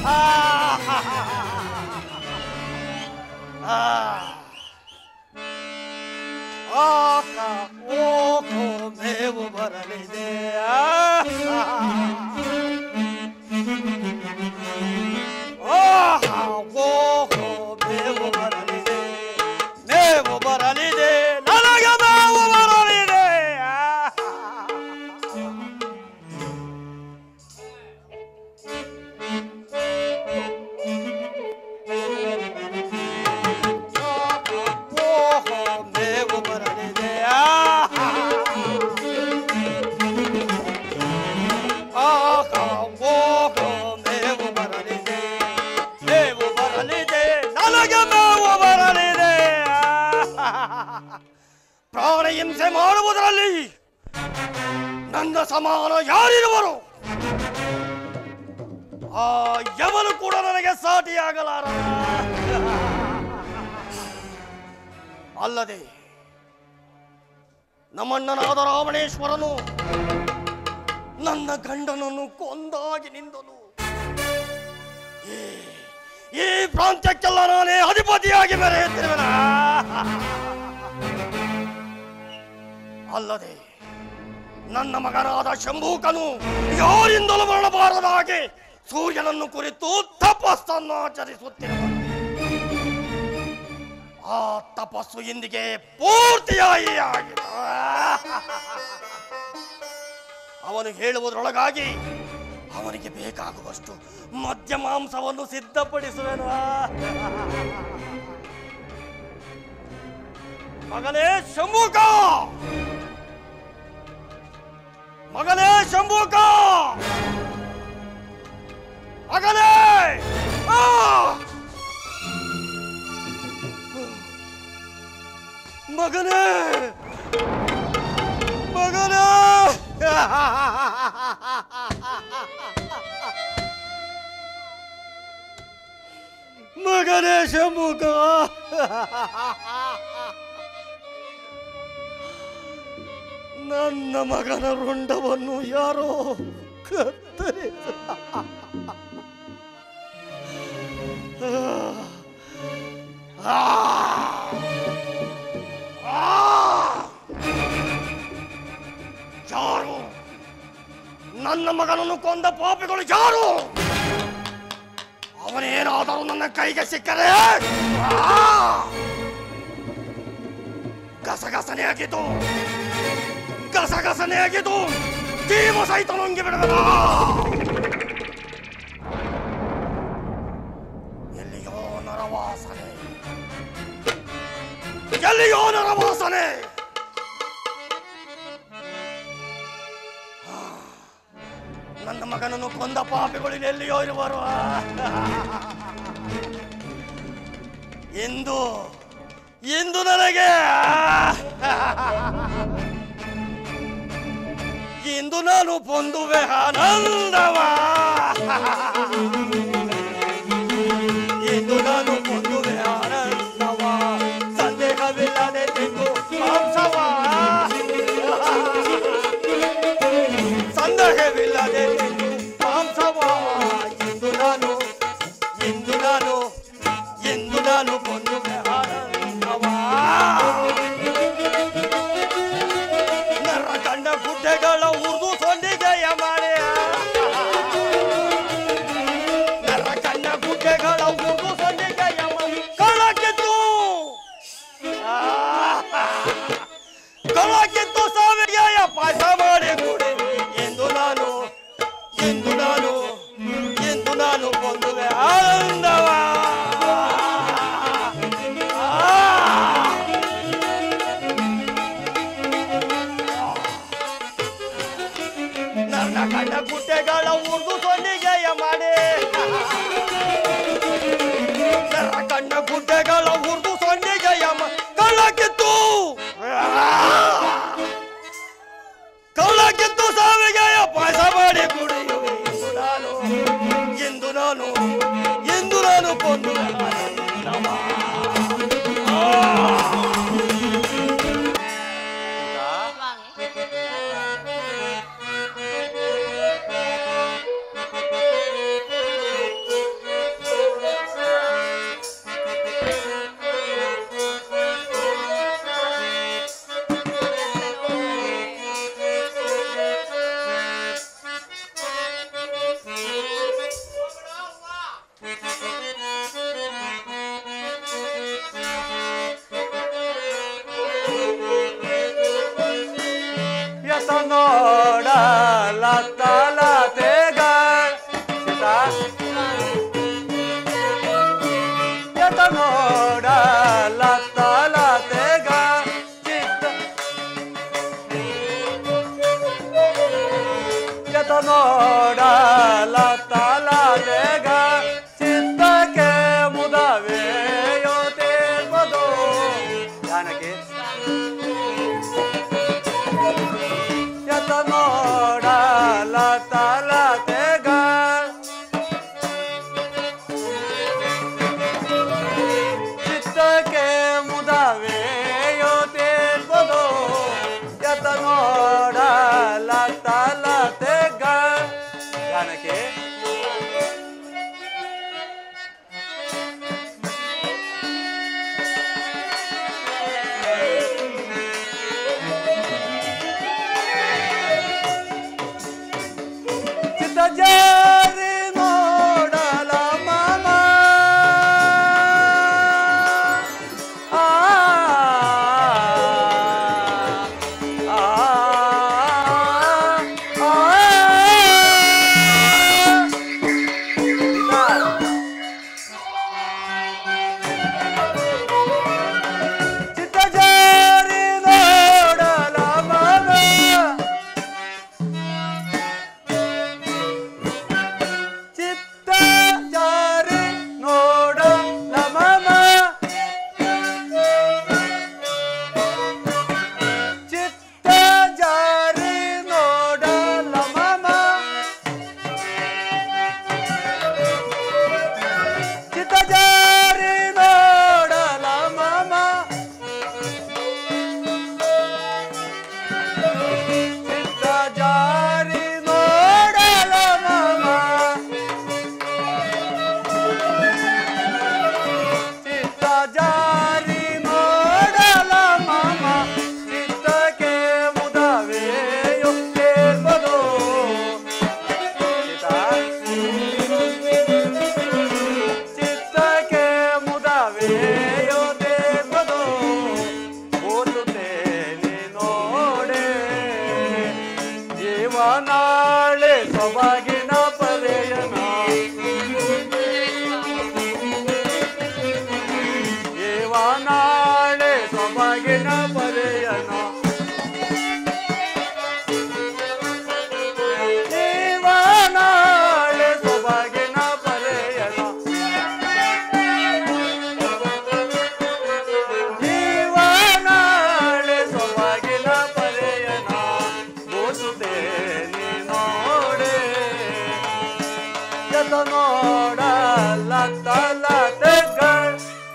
ಆಕ ಓಕೋ ಮೇವು ಬರಲಿದೆ ಆಹಾ ಓಕೋ ಮೇವು ಬರಲಿದೆ ಮೇವು ಬರಲಿದೆ ನನಗೆ ಮೇವು ಬರಲಿದೆ ಓಹೋ ಮೇವು ಬರಲಿದೆ ಆಹಾ ಓಹೋ ಮೇವು ಬರಲಿದೆ ಮೇವು ಬರಲಿದೆ ನನಗೆ ಮೇವು ಬರಲಿದೆ ಪ್ರಾಣ ಹಿಂಸೆ ಮಾಡುವುದರಲ್ಲಿ ನನ್ನ ಸಮಾನ ಯಾರಿರುವರು ಆ ಯವನು ಕೂಡ ನನಗೆ ಸಾಟಿಯಾಗಲಾರ ಅಲ್ಲದೆ ನಮ್ಮಣ್ಣನಾದ ರಾವಣೇಶ್ವರನು ನನ್ನ ಗಂಡನನ್ನು ಕೊಂದಾಗಿ ನಿಂದನು ಈ- ಈ ಪ್ರಾಂತ್ಯಕ್ಕೆಲ್ಲ ನಾನೇ ಅಧಿಪತಿಯಾಗಿ ಮೆರೆಯುತ್ತಿರುವೆನ ಅಲ್ಲದೆ ನನ್ನ ಮಗನಾದ ಶಂಭೂಕನು ಯಾರಿಂದಲೂ ಬರಬಾರದ ಹಾಗೆ ಸೂರ್ಯನನ್ನು ಕುರಿತು ತಪಸ್ಸನ್ನು ಆಚರಿಸುತ್ತಿರುವನು ಆ ತಪಸ್ಸು ಇಂದಿಗೆ ಪೂರ್ತಿಯಾಗಿ ಆಗಿದೆ ಅವನು ಹೇಳುವುದರೊಳಗಾಗಿ ಅವನಿಗೆ ಬೇಕಾಗುವಷ್ಟು ಮದ್ಯ ಮಾಂಸವನ್ನು ಸಿದ್ಧಪಡಿಸುವೆನು ಮಗನೇ ಶಂಭೂಕ ಮಗನೇ ಶಂಭೂಕ ಮಗನೇ ಆ! ಮಗನೇ ಮಗನೇ ಮಗನೇ ಶಂಭುಕ ನನ್ನ ಮಗನ ರುಂಡವನ್ನು ಯಾರೋ ಕತ್ತರಿಸ ಆ ಯಾರು ನನ್ನ ಮಗನನ್ನು ಕೊಂದ ಪಾಪಿಗಳು ಯಾರು ಅವನೇನಾದರೂ ನನ್ನ ಕೈಗೆ ಸಿಕ್ಕರೆ ಆ! ಗಸಗಸನೆ ಆಗಿದ್ದು ಗಸಗಸನೆ ಆಗಿದ್ದು ಜೀವ ಸಹಿತ ನುಂಗಿ ಬಿಡಬೇಡ ಎಲ್ಲಿಯೋ ನರವಾಸನೆ ಎಲ್ಲಿಯೋ ನರವಾಸನೆ ನನ್ನ ಮಗನನ್ನು ಕೊಂದ ಪಾಪಿಗಳು ಎಲ್ಲಿಯೋ ಇರುವರು ಇಂದು ಇಂದು ನನಗೆ ಇಂದು ನಾನು పొందుವೆ ಆನಂದವ ಇಂದು ನಾನು పొందుವೆ ಆನಂದವ ಸಂದೇಹವಿಲ್ಲದೆ ತಿಂದು ಮಾಂಸವ ಸಂದೇಹವಿಲ್ಲದೆ ತಿಂದು ಮಾಂಸವ ಇಂದು ನಾನು ಇಂದು ನಾನು ಇಂದು ನಾನು పొందుವೆ ಆನಂದವ ನರ ಕಂಡ ಗುಡ್ಡೆಗಳ ಉರ್ದು ಸೊಂಡಿಗೆಯ ಮಾಡಿ ನರ ಕಂಡ ಗುಡ್ಡೆಗಳ ಉರ್ದು ಸೊಂಡಿಗೆಯ ಮಾಡಿ ಕಳಕಿತ್ತು ಕಳಕಿತ್ತು ಸಾವಿಗೆಯ ಪಾಠ ಮಾಡಿ ಕೊಡಿ ಎಂದು ನಾನು ಎಂದು ನಾನು ಎಂದು ನಾನು ಹೊಂದುವೆ ಆನಂದವ ಆ ನನ್ನ ಕಣ್ಣ ಗುಡ್ಡೆಗಳ ಉರ್ದು ಸೊನ್ನಿಗೆಯ ಮಾಡಿ ನನ್ನ ಕಣ್ಣ ಗುಡ್ಡೆಗಳ ಉರ್ದು ಸೊನ್ನಿಗೆಯ ಕಳ್ಳಕ್ಕಿತ್ತು ಕಳ್ಳಕ್ಕಿತ್ತು ಸಾವಿಗೆಯ ಪಾಯಸ ಮಾಡಿ ಕುಡಿಯುವೆ ಎಂದು ನಾನು ಎಂದು ನಾನು ಎಂದು ನಾನು ಕೊಂದು ಸ್ವಾಮಿ ನೋಡಲ ತಲದೆಗ ಚಿತ್ತಕ್ಕೆ ಮುದವೆಯೋತಿರ್ಬೋದು ಜಾನಕಿ ಯತ ನೋಡಲ ತಲದೆಗ ಚಿತ್ತಕ್ಕೆ ಮುದವೆಯೋತಿರ್ಬೋದು ಯತ ನೋಡಲ ತಲದೆಗ ಜಾನಕಿ ಚಿತ್ತ ಜಾರಿ ನೋಡಲ ಮಾಮ ಆ ಆ ಚಿತ್ತ ಜಾರಿ ನೋಡಲ ಮಾಮ ಚಿತ್ತ ಜಾರಿ ನೋಡ ನಮಮ ಚಿತ್ತ ಜಾರಿ ನೋಡ ನಮಮ ಚಿತ್ತ ಜಾರಿ ನೋಡ ನಮಮ ಚಿತ್ತ ಜಾರಿ ನೋಡ ನಮಮ ಚಿತ್ತ ಜಾರಿ ನೋಡಲ ಮಾಮ ಚಿತ್ತಕ್ಕೆ ಮುದವೆಯೋ ಕೇಳ್ಬೋದು ಚಿತ್ತಕ್ಕೆ ಮುದವೆಯೋ ದೇವದು ಓದುತ್ತೇನೆ ನೋಡೆ ಜೀವನಾಳೆ ಸೊಬಗಿನ ಪರ್ಯನ ದೇವನಾಳೆ ಸೊಬಗಿನ ಪರ್ಯನ ದೇವನಾಳೆ ಸೊಬಗಿನ ಪರ್ಯನ ದೇವನಾಳೆ ಸೊಬಗಿನ ಪರ್ಯನ ಓದುತ್ತೇನೆ ನೋಡೆ ಯತ ನೋಡ ಲತ ಲತೆಗಳ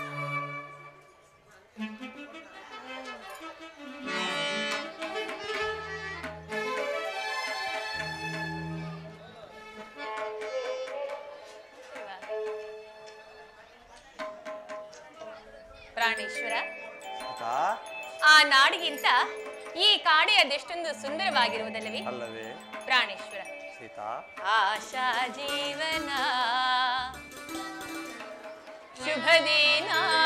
ಪ್ರಾಣೇಶ್ವರ ಸೀತಾ ಆ ನಾಡಿಗಿಂತ ಈ ಕಾಡೆ ಅದೆಷ್ಟೊಂದು ಸುಂದರವಾಗಿರುವುದಲ್ಲವೇ ಅಲ್ಲವೇ ಪ್ರಾಣೇಶ್ವರ ಸೀತಾ ಆಶಾ ಜೀವನ ಶುಭ ದಿನ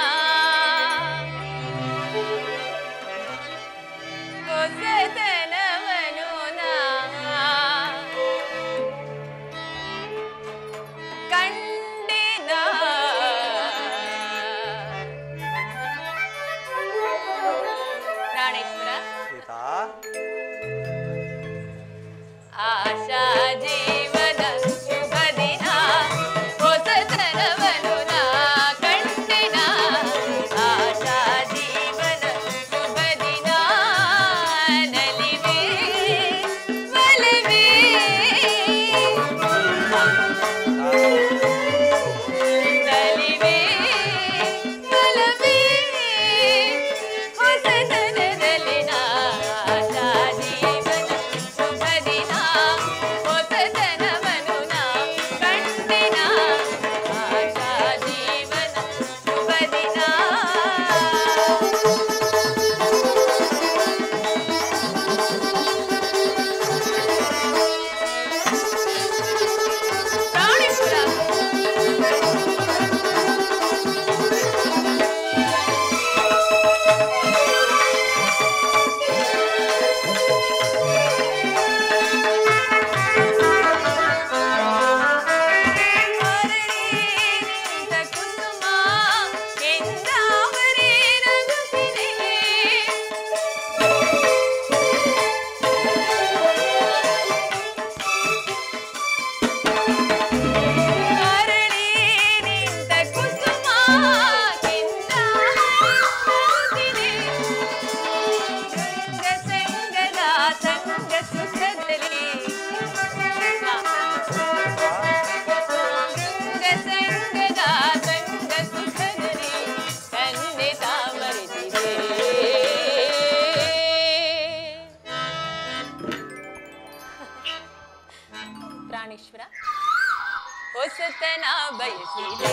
ಹೊಸತನವನು ನಾ ಕಂಡಿನ ಪ್ರಾಣೇಶ್ವರ ಸೀತಾ ಆಶಾ ಜೀವನ ಶುಭ ದಿನ ಹೊಸತನವನು ನಾ ಕಂಡಿನ ಆಶಾ ಜೀವನ ಶುಭ ದಿನ ನಲಿವೆ ಒಲವೇ ನಲಿವೆ ಒಲವೇ ಹೊಸತನದಲ್ಲಿ ನಾ ಆಶಾ ಜೀವನ ಶುಭ ದಿನ ಹೊಸತನವನು ಪ್ರಾಣೇಶ್ವರ ಹೊಸತನ ಬಯಸಿದೆ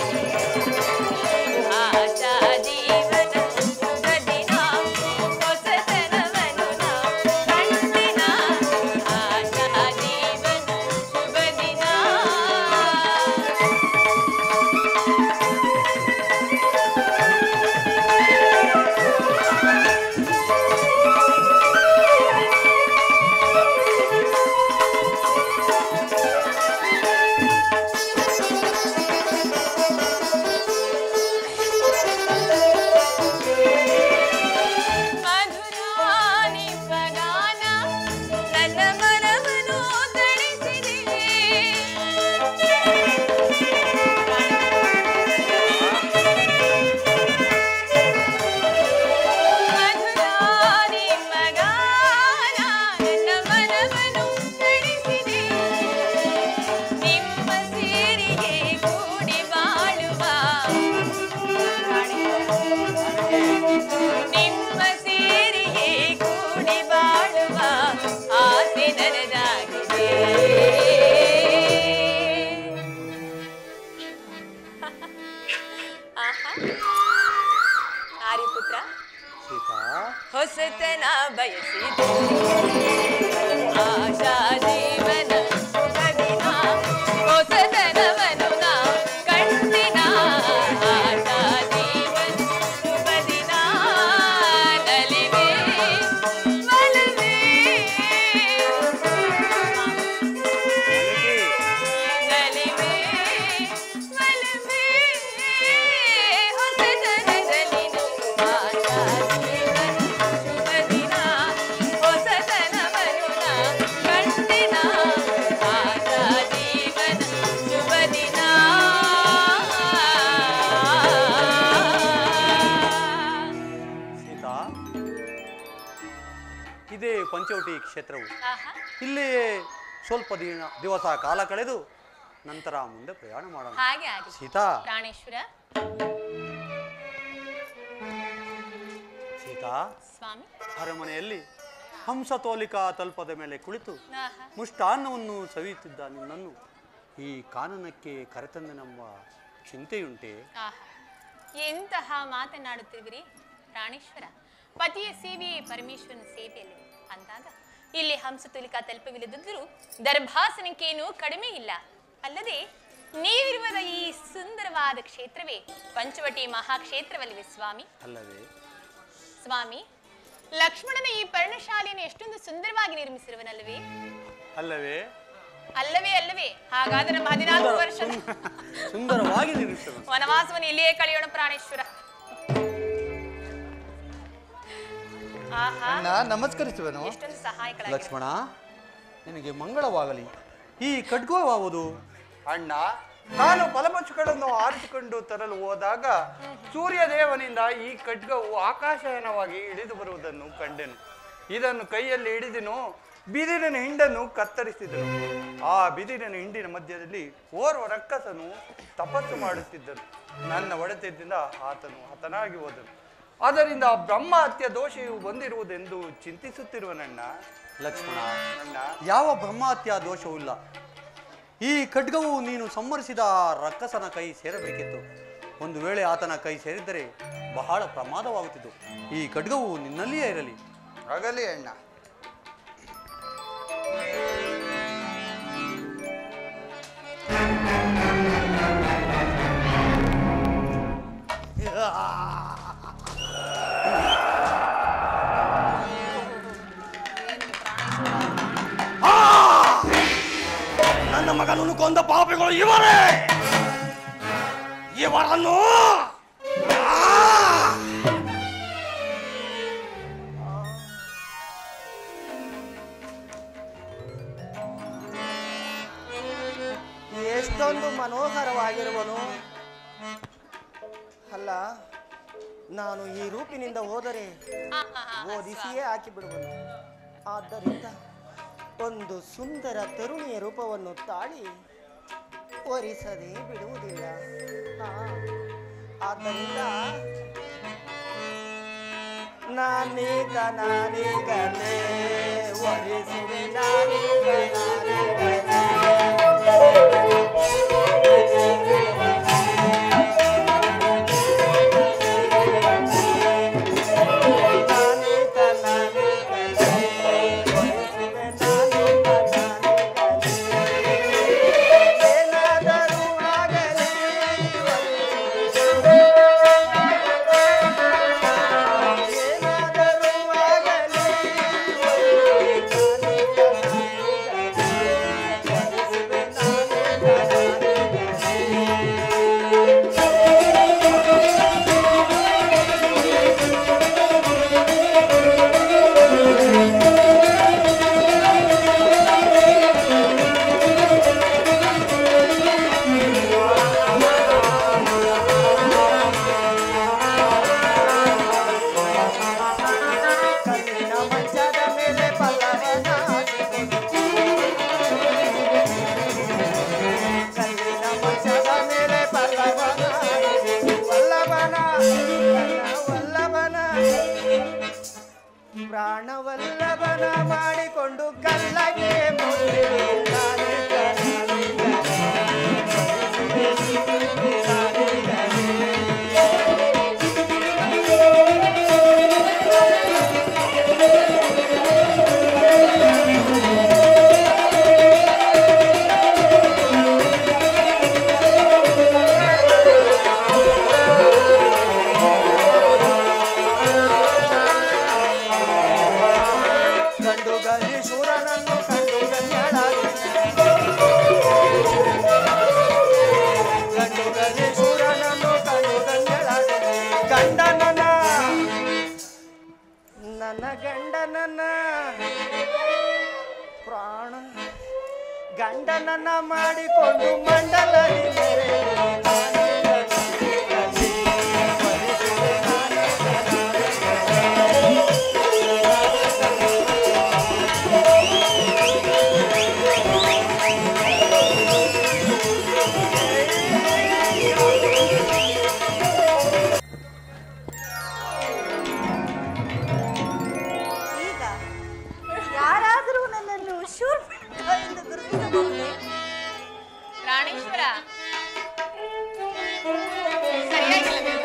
ಆಶಾ ಜೀವನ ಶುಭ ದಿನ ಹೊಸತನವನು ನಾ ಕಂಡಿನ ಆಶಾ ಜೀವನ ಶುಭ ದಿನ ಮಧುರಾನಿ ಪಗಾನ ನನ್ನ ಮನವನ್ನು ತಣಿಸಿದೆ ಮಧುರಾನಿ ಪಗಾನ ನನ್ನ ಮನವನ್ನು ತಣಿಸಿದೆ ನಿಮ್ಮ ಸೇರಿಗೆ ಕೂಡಿ ಬಾಳುವ ನಿಮ್ಮ ಸೇರಿಗೆ ಕೂಡಿ ಬಾಳುವ ಆಸೆ ನನದಾಗಿದೆ ಆಹಾ. ಆರ್ಯಪುತ್ರ ಸೀತಾ ಹೊಸತನ ಬಯಸಿದೆ ಆಶಾ ಜೀವನ ಶುಭ ದಿನ ಹೊಸತನವನು ನಾ ಕಂಡಿನ ಆಶಾ ಜೀವನ ಶುಭ ದಿನ ನಲಿವೆ ಮಲವೆ ನಲಿವೆ ಮಲವೆ ಹೊಸತನದಲ್ಲಿ ಆಶಾ ಜೀವನ ಶುಭ ದಿನ ಹೊಸತನವನು ನಾ ಕಂಡಿನ ಆಶಾ ಜೀವನ ಶುಭ ದಿನ ಸೀತಾ ಇದೇ ಪಂಚವಟಿ ಕ್ಷೇತ್ರವು ಆಹಾ ಇಲ್ಲಿಯೇ ಸ್ವಲ್ಪ ದಿನ ದಿವಸ ಕಾಲ ಕಳೆದು ನಂತರ ಮುಂದೆ ಪ್ರಯಾಣ ಮಾಡೋಣ ಹಾಗೆ ಆಗಿದೆ ಸೀತಾ ಪ್ರಾಣೇಶ್ವರ ಸೀತಾ ಸ್ವಾಮಿ ಅರಮನೆಯಲ್ಲಿ ಹಂಸತೋಲಿಕಾ ತಲ್ಪದ ಮೇಲೆ ಕುಳಿತು ಆಹಾ ಮುಷ್ಟಾನ್ನವನ್ನು ಸವಿಯುತ್ತಿದ್ದ ನಿನ್ನನ್ನು ಈ ಕಾನನಕ್ಕೆ ಕರೆತಂದನೆಂಬ ಚಿಂತೆಯುಂಟೆ ಆಹಾ ಎಂತಹ ಮಾತನಾಡುತ್ತಿರುವಿರಿ ಪ್ರಾಣೇಶ್ವರ ಪತಿಯ ಸೇವೆಯೇ ಪರಮೇಶ್ವರನ ಸೇವೆಯಲ್ಲಿ ಅಂದಾಗ ಇಲ್ಲಿ ಹಂಸತುಲಿಕಾ ತಲುಪವಿಲ್ಲದಿದ್ದರೂ ದರ್ಭಾಸನಕ್ಕೇನೂ ಕಡಿಮೆ ಇಲ್ಲ ಅಲ್ಲದೆ ನೀವಿರುವದ ಈ ಸುಂದರವಾದ ಕ್ಷೇತ್ರವೇ ಪಂಚವಟಿ ಮಹಾಕ್ಷೇತ್ರವಲ್ಲಿವೆ ಸ್ವಾಮಿ ಅಲ್ಲವೇ ಸ್ವಾಮಿ ಲಕ್ಷ್ಮಣನ ಈ ಪರ್ಣಶಾಲೆಯನ್ನು ಎಷ್ಟೊಂದು ಸುಂದರವಾಗಿ ನಿರ್ಮಿಸಿರುವನಲ್ಲವೇ ಅಲ್ಲವೇ ಅಲ್ಲವೇ ಅಲ್ಲವೇ ಹಾಗಾದ್ರೆ ನಮ್ಮ ಹದಿನಾಲ್ಕು ಸುಂದರ- ವರ್ಷದ ಸುಂದ- ಸುಂದರವಾಗಿ ನಿರ್ಮಿಸಿದ ವನವಾಸವನ್ನು ಇಲ್ಲಿಯೇ ಕಳೆಯೋಣ ಪ್ರಾಣೇಶ್ವರ ಆಹಾ ಅಣ್ಣ ನಮಸ್ಕರಿಸುವನು ಎಷ್ಟೊಂದು ಸಹಾಯಕಳಾಗಿ ಲಕ್ಷ್ಮಣ ನಿನಗೆ ಮಂಗಳವಾಗಲಿ ಈ ಖಡ್ಗವಾವುದು ಅಣ್ಣ ನಾನು ಫಲಪಕ್ಷಗಳನ್ನು ಆರಿಸಿಕೊಂಡು ತರಲು ಹೋದಾಗ ಸೂರ್ಯದೇವನಿಂದ ಈ ಖಡ್ಗವು ಆಕಾಶಯಾನವಾಗಿ ಇಳಿದು ಬರುವುದನ್ನು ಕಂಡೆನು ಇದನ್ನು ಕೈಯಲ್ಲಿ ಹಿಡಿದನು ಬಿದಿರಿನ ಹಿಂಡನ್ನು ಕತ್ತರಿಸಿದನು ಆ ಬಿದಿರಿನ ಹಿಂಡಿನ ಮಧ್ಯದಲ್ಲಿ ಓರ್ವ ರಕ್ಕಸನು ತಪಸ್ಸು ಮಾಡುತ್ತಿದ್ದನು ನನ್ನ ಒಡೆತದಿಂದ ಆತನು ಹತನಾಗಿ ಹೋದನು ಅದರಿಂದ ಬ್ರಹ್ಮ ಹತ್ಯ ದೋಷವು ಬಂದಿರುವುದೆಂದು ಚಿಂತಿಸುತ್ತಿರುವನಣ್ಣ ಲಕ್ಷ್ಮಣ ಅಣ್ಣ ಯಾವ ಬ್ರಹ್ಮಹತ್ಯಾ ದೋಷವೂ ಇಲ್ಲ ಈ ಖಡ್ಗವು ನೀನು ಸಂಹರಿಸಿದ ಆ ರಕ್ಕಸನ ಕೈ ಸೇರಬೇಕಿತ್ತು ಒಂದು ವೇಳೆ ಆತನ ಕೈ ಸೇರಿದ್ದರೆ ಬಹಳ ಪ್ರಮಾದವಾಗುತ್ತಿತ್ತು ಈ ಖಡ್ಗವು ನಿನ್ನಲ್ಲಿಯೇ ಇರಲಿ ಆಗಲಿ ಅಣ್ಣ ನನ್ನ ಮಗನನ್ನು ಕೊಂದ ಪಾಪಿಗಳು ಇವರೇ ಇವರನ್ನು ಆ! ಎಷ್ಟೊಂದು ಮನೋಹರವಾಗಿರುವನು ಅಲ್ಲ ನಾನು ಈ ರೂಪಿನಿಂದ ಹೋದರೆ ಓದಿಸಿಯೇ ಹಾಕಿ ಬಿಡುವನು ಆದ್ದರಿಂದ ಒಂದು ಸುಂದರ ತರುಣಿಯ ರೂಪವನ್ನು ತಾಳಿ ಒರಿಸದೆ ಬಿಡುವುದಿಲ್ಲ ಹಾ. ಆದ್ದರಿಂದ ನಾನೀಗ ನಾನೀಗಲೇ ಒರಿಸುವೆ ನಾನೀಗ ನಾನೀಗಲೇ ನನ್ನ ಮಾಡಿಕೊಂಡು ಮಂಡಲದಿ ಮೆರೆಯುವೆ ನಾನಿಲ್ಲ ನಾನಿರಲಿ. ಬರಿಸುವೆ ಈಗ ಯಾರಾದರೂ ನನ್ನನ್ನು ಶೂರ್ ಎಂದು ಗುರುತಿಸಬಹುದೇ ಪ್ರಾಣೇಶ್ವರ ಸರಿಯಾಗಿಲ್ಲ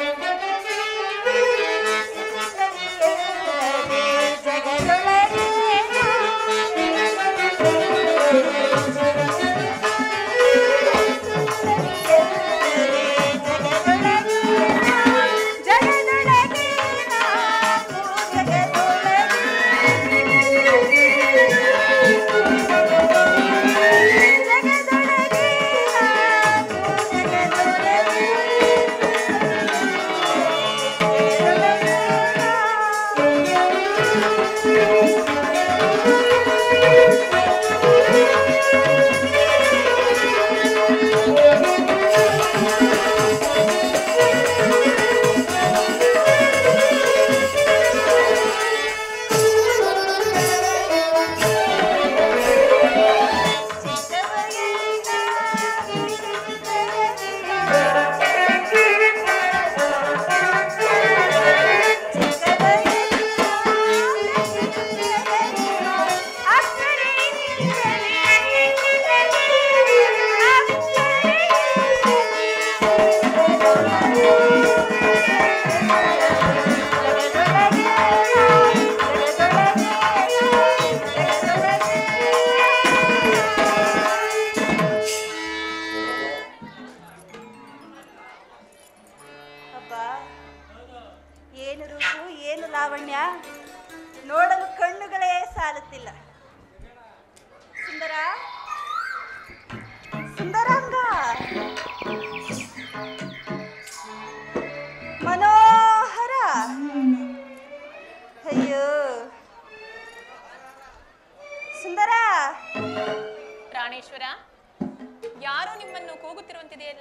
ಅಬ್ಬ ಏನು ರೂಪು ಏನು ಲಾವಣ್ಯ ನೋಡಲು ಕಣ್ಣುಗಳೇ ಸಾಲುತ್ತಿಲ್ಲ ಸುಂದರ ಸುಂದರಾಂಗ ಮನೋಹರ ಅಯ್ಯೋ ಸುಂದರ ಪ್ರಾಣೇಶ್ವರ ಯಾರೋ ನಿಮ್ಮನ್ನು ಕೂಗುತ್ತಿರುವಂತಿದೆಯಲ್ಲ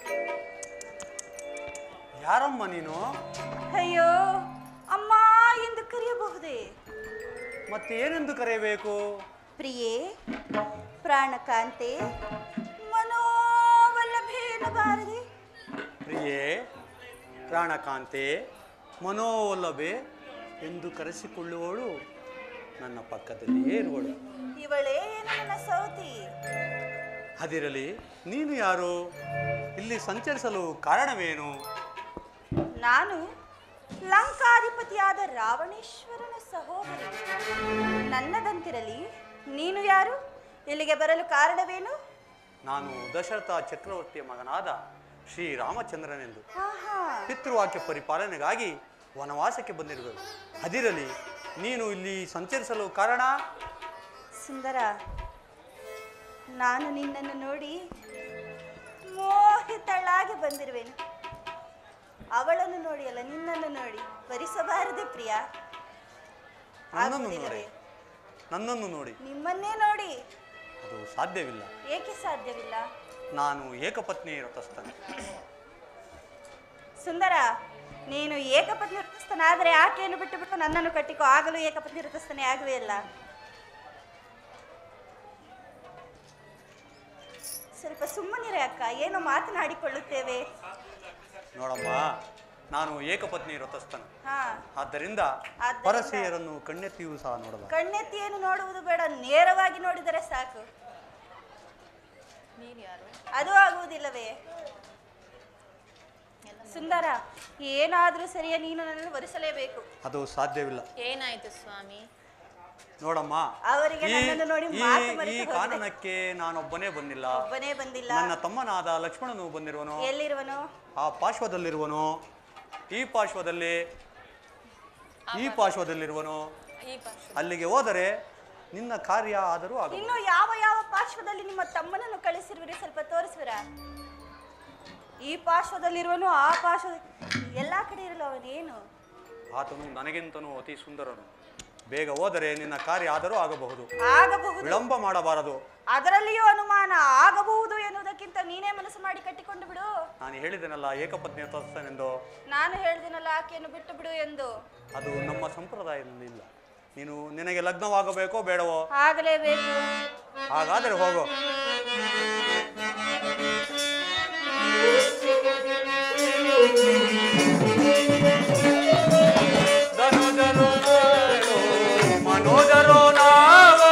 ಯಾರಮ್ಮ ನೀನು ಅಯ್ಯೋ ಅಮ್ಮ ಎಂದು ಕರೆಯಬಹುದೇ ಮತ್ತೆ ಏನೆಂದು ಕರೆಯಬೇಕು ಪ್ರಿಯೇ ಪ್ರಾಣಕಾಂತೆ ಮನೋವಲ್ಲಭೆ ಎನ್ನಬಾರದೆ ಪ್ರಿಯೇ ಪ್ರಾಣಕಾಂತೆ ಮನೋವಲ್ಲಭೆ ಎಂದು ಕರೆಸಿಕೊಳ್ಳುವವಳು ನನ್ನ ಪಕ್ಕದಲ್ಲಿಯೇ ಇರುವಳು ಇವಳೇ ಏನು ನನ್ನ ಸೌತಿ ಅದಿರಲಿ ನೀನು ಯಾರು ಇಲ್ಲಿ ಸಂಚರಿಸಲು ಕಾರಣವೇನು ನಾನು ಲಂಕಾಧಿಪತಿಯಾದ ರಾವಣೇಶ್ವರನ ಸಹೋದರಿ ನನ್ನದಂತಿರಲಿ ನೀನು ಯಾರು ಇಲ್ಲಿಗೆ ಬರಲು ಕಾರಣವೇನು ನಾನು ದಶರಥ ಚಕ್ರವರ್ತಿಯ ಮಗನಾದ ಶ್ರೀರಾಮಚಂದ್ರನೆಂದು ಆಹಾ ಪಿತೃವಾಕ್ಯ ಪರಿಪಾಲನೆಗಾಗಿ ವನವಾಸಕ್ಕೆ ಬಂದಿರುವರು ಅದಿರಲಿ ನೀನು ಇಲ್ಲಿ ಸಂಚರಿಸಲು ಕಾರಣ ಸುಂದರ ನಾನು ನಿನ್ನನ್ನು ನೋಡಿ ಮೋಹಿತಳಾಗಿ ಬಂದಿರುವೆನು ಅವಳನ್ನು ನೋಡಿ ಅಲ್ಲ ನಿನ್ನನ್ನು ನೋಡಿ ಭರಿಸಬಾರದೆ ಪ್ರಿಯ ನನ್ನನ್ನು ಆಗುವುದಿಲ್ಲವೇ? ನೋಡಿ ನನ್ನನ್ನು ನೋಡಿ ನಿಮ್ಮನ್ನೇ ನೋಡಿ ಅದು ಸಾಧ್ಯವಿಲ್ಲ ಏಕೆ ಸಾಧ್ಯವಿಲ್ಲ ನಾನು ಏಕಪತ್ನಿ ವ್ರತಸ್ಥನೆ ಸುಂದರ ನೀನು ಏಕಪತ್ನಿ ವೃತಸ್ಥನಾದರೆ ಆಕೆಯನ್ನು ಬಿಟ್ಟು ಬಿಟ್ಟು ನನ್ನನ್ನು ಕಟ್ಟಿಕೋ ಆಗಲೂ ಏಕಪತ್ನಿ ವೃತಸ್ಥನೇ ಆಗುವೆಯಲ್ಲ ಸ್ವಲ್ಪ ಸುಮ್ಮನಿರೆ ಅಕ್ಕ ಏನೋ ಮಾತನಾಡಿಕೊಳ್ಳುತ್ತೇವೆ ನೋಡಮ್ಮ ನಾನು ಏಕಪತ್ನಿ ವ್ರತಸ್ಥನ ಹಾ ಆದ್ದರಿಂದ ಆದ್ದರಿಂದ- ಪರಸೆಯರನ್ನು ಕಣ್ಣೆತ್ತಿಯೂ ಸಹ ನೋಡಲ್ಲ ಕಣ್ಣೆತ್ತಿ ಏನು ನೋಡುವುದು ಬೇಡ ನೇರವಾಗಿ ನೋಡಿದರೆ ಸಾಕು ನೀನು ಯಾರು ಅದು ಆಗುವುದಿಲ್ಲವೇ ಸುಂದರ ಏನಾದರೂ ಸರಿಯ ನೀನು ನನ್ನನ್ನು ವರಿಸಲೇಬೇಕು ಅದು ಸಾಧ್ಯವಿಲ್ಲ ಏನಾಯ್ತು ಸ್ವಾಮಿ ನೋಡಮ್ಮ ಅವರಿಗೆ ಈ- ನನ್ನನ್ನು ನೋಡಿ ಈ- ಮಾತು ಈ ಮರೆತು ಹೋಗಿದೆ. ಕಾರಣಕ್ಕೆ ನಾನೊಬ್ಬನೇ ಬಂದಿಲ್ಲ ಒಬ್ಬನೇ ಬಂದಿಲ್ಲ ನನ್ನ ತಮ್ಮನಾದ ಲಕ್ಷ್ಮಣನು ಬಂದಿರುವನು ಎಲ್ಲಿರುವನು ಆ ಪಾರ್ಶ್ವದಲ್ಲಿರುವನು ಈ ಪಾರ್ಶ್ವದಲ್ಲಿ ಈ ಪಾರ್ಶ್ವದಲ್ಲಿರುವನು ಈ ಪಾರ್ಶ್ವ ಅಲ್ಲಿಗೆ ಹೋದರೆ ನಿನ್ನ ಕಾರ್ಯ ಆದರೂ ಆಗಬಹುದು ಇನ್ನು ಯಾವ ಯಾವ ಪಾರ್ಶ್ವದಲ್ಲಿ ನಿಮ್ಮ ತಮ್ಮನನ್ನು ಕಳಿಸಿರುವಿರಿ ಸ್ವಲ್ಪ ತೋರಿಸುವಿರ ಈ ಪಾರ್ಶ್ವದಲ್ಲಿರುವನು ಆ ಪಾರ್ಶ್ವದ ಎಲ್ಲಾ ಕಡೆ ಇರಲು ಅವನೇನು ಆತನು ನನಗಿಂತನೂ ಅತಿ ಸುಂದರನು ಬೇಗ ಹೋದರೆ ನಿನ್ನ ಕಾರ್ಯ ಆದರೂ ಆಗಬಹುದು ಆಗಬಹುದು ವಿಳಂಬ ಮಾಡಬಾರದು ಅದರಲ್ಲಿಯೂ ಅನುಮಾನ ಆಗಬಹುದು ಎನ್ನುವುದಕ್ಕಿಂತ ನೀನೇ ಮನಸ್ಸು ಮಾಡಿ ಕಟ್ಟಿಕೊಂಡು ಬಿಡು ನಾನು ಹೇಳಿದೆನಲ್ಲ ಏಕಪತ್ನಿ ತೋರಿಸ್ತೇನೆಂದು ನಾನು ಹೇಳ್ದಿನಲ್ಲ ಆಕೆಯನ್ನು ಬಿಟ್ಟು ಬಿಡು ಎಂದು ಅದು ನಮ್ಮ ಸಂಪ್ರದಾಯದಲ್ಲಿ ಇಲ್ಲ ನೀನು ನಿನಗೆ ಲಗ್ನವಾಗಬೇಕೋ ಬೇಡವೋ ಆಗಲೇಬೇಕು ಹಾಗಾದರೆ ಹೋಗೋ ಧನುಜರು ಬೇಡೋ, ಮನೋಜರು ನಾವು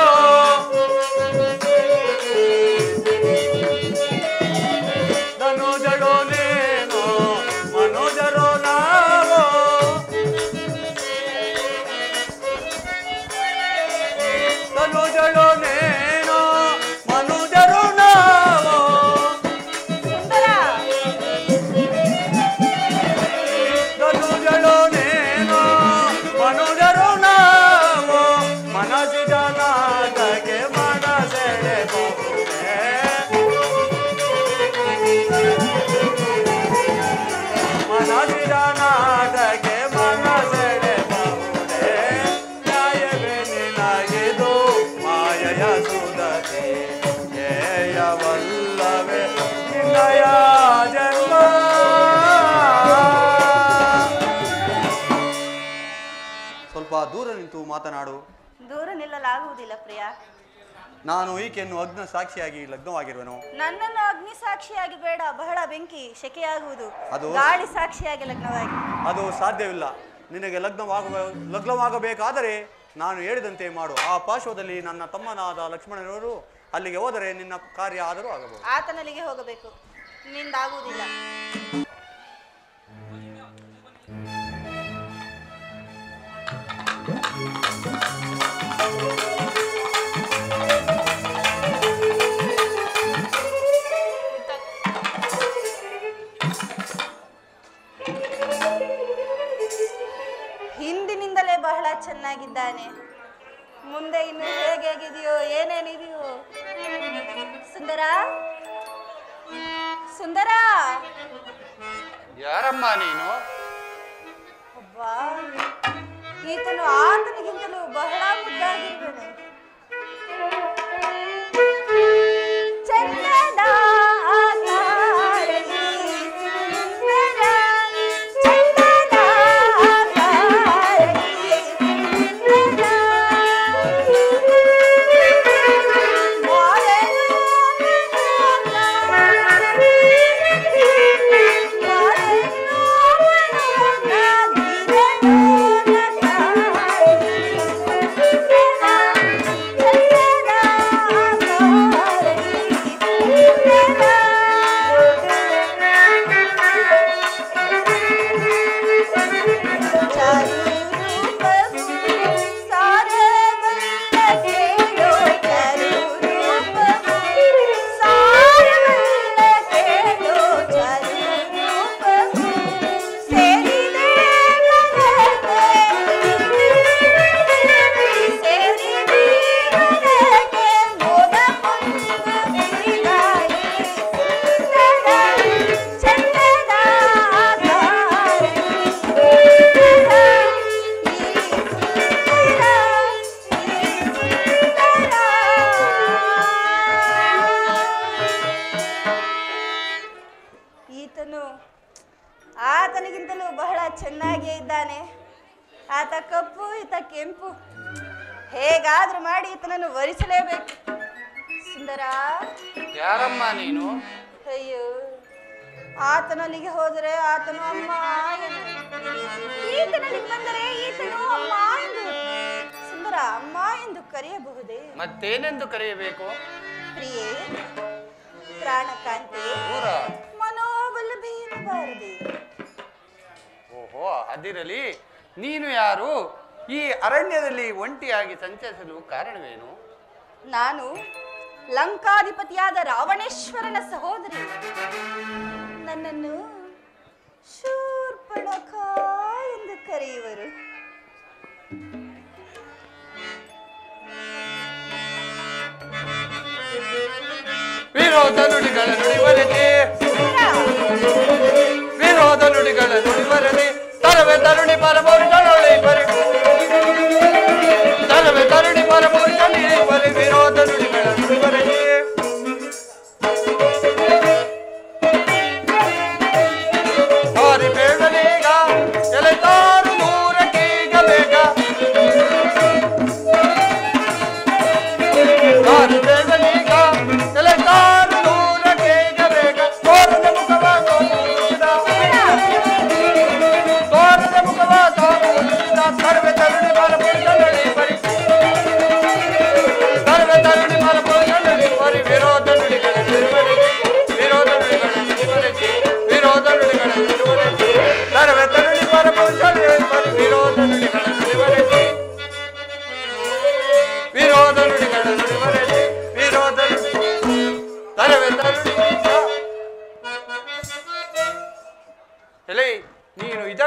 ಧನುಜರು ನೀನು ಮನೋಜರು ನಾವು ಧನುಜರು ನೀನು ಮನೋಜರು ನಾವು ಸುಂದರ ಧನುಜಳು ನೀನು ಮನುಜರು ನಾವು ಮನಸ್ಸಿದ ನಾಟಕ್ಕೆ ಮನಸೆಳೆಬಹುದೇ ಮನಸ್ಸಿದ ನಾಟಕ್ಕೆ ಮನಸೆಳೆಬಹುದೇ ನ್ಯಾಯವೇ ನಿನಗಿದು ಮಾಯಯ ಸುಧತೆ ಧ್ಯೇಯವಲ್ಲವೇ ನಿನ್ನಯ ಜನ್ಮ ಸ್ವಲ್ಪ ದೂರ ನಿಂತು ಮಾತನಾಡು ದೂರ ನಿಲ್ಲಲಾಗುವುದಿಲ್ಲ ಪ್ರಿಯ ನಾನು ಈಕೆಯನ್ನು ಅಗ್ನ ಸಾಕ್ಷಿಯಾಗಿ ಲಗ್ನವಾಗಿರುವೆನು ನನ್ನನ್ನು ಅಗ್ನಿ ಸಾಕ್ಷಿಯಾಗಿ ಬೇಡ ಬಹಳ ಬೆಂಕಿ ಶೆಕೆಯಾಗುವುದು ಅದು- ಗಾಳಿ ಸಾಕ್ಷಿಯಾಗಿ ಲಗ್ನವಾಗಿ ಅದು ಸಾಧ್ಯವಿಲ್ಲ ನಿನಗೆ ಲಗ್ನವಾಗ ಲಗ್ನವಾಗಬೇಕಾದರೆ ನಾನು ಹೇಳಿದಂತೆ ಮಾಡು ಆ ಪಾರ್ಶ್ವದಲ್ಲಿ ನನ್ನ ತಮ್ಮನಾದ ಲಕ್ಷ್ಮಣನವರು ಅಲ್ಲಿಗೆ ಹೋದರೆ ನಿನ್ನ ಕಾರ್ಯ ಆದರೂ ಆಗಬಹುದು ಆತನಲ್ಲಿಗೆ ಹೋಗಬೇಕು ನಿಂದಾಗುವುದಿಲ್ಲ ಹಿಂದಿನಿಂದಲೇ ಬಹಳ ಚೆನ್ನಾಗಿದ್ದಾನೆ ಮುಂದೆ ಇನ್ನು ಹೇಗೆ ಹೇಗಿದೆಯೋ ಏನೇನಿದೆಯೋ ಸುಂದರ ಸುಂದರ ಯಾರಮ್ಮ ನೀನು ಅಬ್ಬಾ ಈತನು ಆತನಿಗಿಂತಲೂ ಬಹಳ ಮುದ್ದಾಗಿರುವನು ಚಂದದ ಆಕಾರದಿ ಸುಂದರ, ಚಂದದ ಆಕಾರದಿ ಸುಂದರ. ಮಾರೆನು ಈತನು ಆತನಿಗಿಂತಲೂ ಬಹಳ ಚೆನ್ನಾಗಿಯೇ ಇದ್ದಾನೆ ಆತ ಕಪ್ಪು ಈತ ಕೆಂಪು ಹೇಗಾದ್ರೂ ಮಾಡಿ ಈತನನ್ನು ವರಿಸಲೇಬೇಕು ಸುಂದರ ಯಾರಮ್ಮ ನೀನು ಅಯ್ಯೋ ಆತನಲ್ಲಿಗೆ ಹೋದರೆ ಆತನು ಅಮ್ಮ ಎನ್ನು. ಈತನಲ್ಲಿಗೆ ಬಂದರೆ ಈತನು ಅಮ್ಮ ಎಂದು ಸುಂದರ ಅಮ್ಮ ಎಂದು ಕರೆಯಬಹುದೇ ಮತ್ತೇನೆಂದು ಕರೆಯಬೇಕು ಪ್ರಿಯೇ ಪ್ರಾಣಕಾಂತಿ ದೂರ ಮನೋಬಲಭೆ ಎನ್ನಬಾರದೆ ಓಹೋ ಅದಿರಲಿ ನೀನು ಯಾರು ಈ ಅರಣ್ಯದಲ್ಲಿ ಒಂಟಿಯಾಗಿ ಸಂಚರಿಸಲು ಕಾರಣವೇನು ನಾನು ಲಂಕಾಧಿಪತಿಯಾದ ರಾವಣೇಶ್ವರನ ಸಹೋದರಿ ನನ್ನನ್ನು ಶೂರ್ಪಣಖ ಎಂದು ಕರೆಯುವರು ವಿರೋಧ ನುಡಿಗಳ ನುಡಿವರದೆ ವಿರೋಧ ನುಡಿಗಳ ನುಡಿವರದೆ ತರವೆ ತರುಣಿ ಪರಮೌರಿಗಳೊಳೆ ಬರೆ ತರವೆ ತರುಣಿ ಪರಮೌರಿಗಳೇ ಬರೆ ವಿರೋಧ ನುಡಿಗಳ ನುಡಿವರದೆ